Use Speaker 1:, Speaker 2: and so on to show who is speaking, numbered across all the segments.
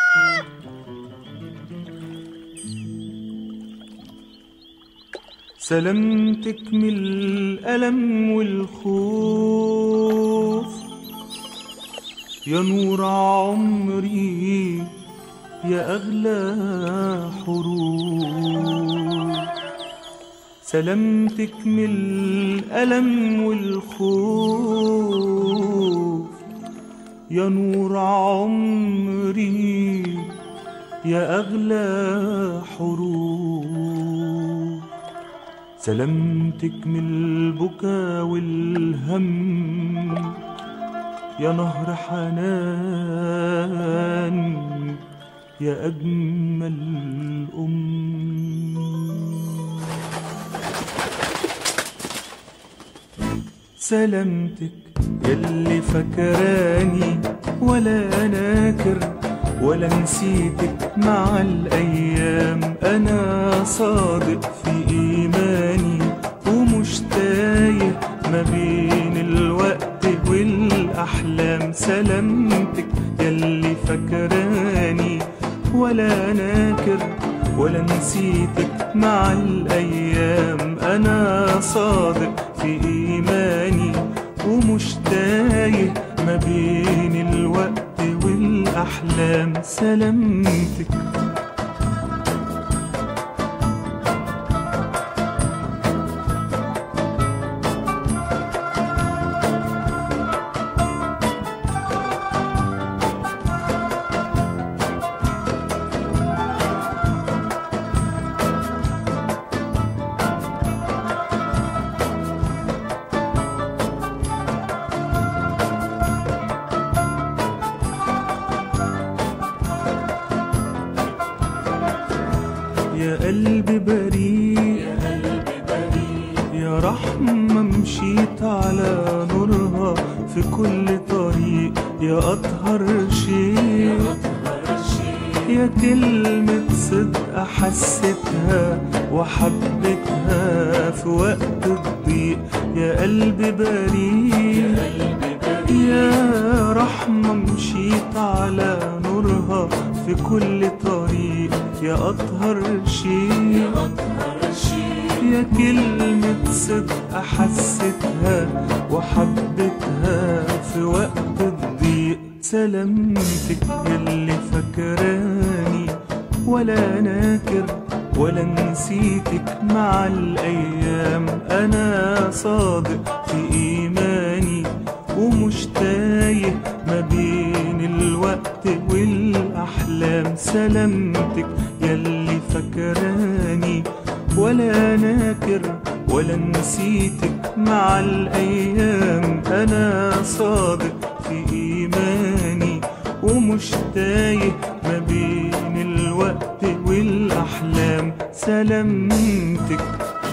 Speaker 1: سلامتك من الألم والخوف يا نور عمري يا أغلى حروف سلامتك من الألم والخوف يا نور عمري يا أغلى حروف سلامتك من البكا والهم يا نهر حنان يا أجمل أم سلامتك يلي فكراني ولا ناكر ولا نسيتك مع الأيام أنا صادق في إيماني ومش تايه ما بين الوقت والأحلام سلامتك يلي فكراني ولا ناكر ولا نسيتك مع الأيام أنا صادق في إيماني ومش تايه ما بين الوقت والأحلام سلامتك يا قلبي بريء يا رحمة مشيت على نورها في كل طريق يا أطهر شيء يا كلمة صدق حسيتها وحبيتها في وقت الضيق يا قلبي بريء يا رحمة مشيت على نورها في كل طريق يا أطهر شيء يا كلمة صدق حسيتها وحبيتها في وقت الضيق سلامتك يلي فكراني ولا ناكر ولا نسيتك مع الأيام أنا صادق في إيماني ومش تايه ما بين الوقت والأحلام سلامتك يلي فكراني ولا ناكر ولا نسيتك مع الأيام أنا صادق في إيماني ومش تايه ما بين الوقت والأحلام سلامتك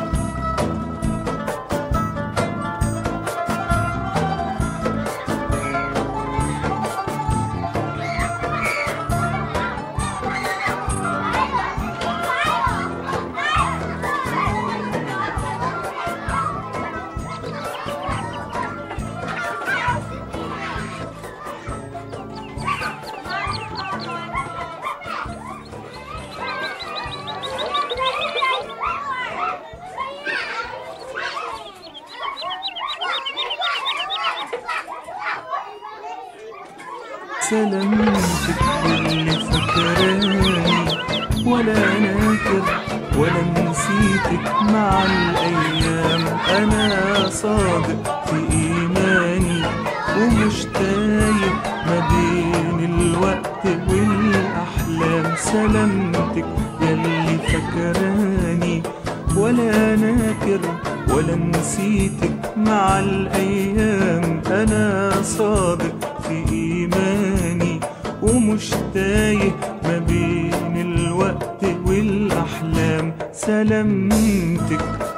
Speaker 1: سلامتك اللي فكراني ولا ناكر ولا نسيتك مع الأيام أنا صادق في إيماني ومش تايه ما بين الوقت والأحلام سلامتك يلي فكراني ولا ناكر ولا نسيتك مع الأيام أنا صادق في إيماني ومش تايه ما بين الوقت والأحلام سلامتك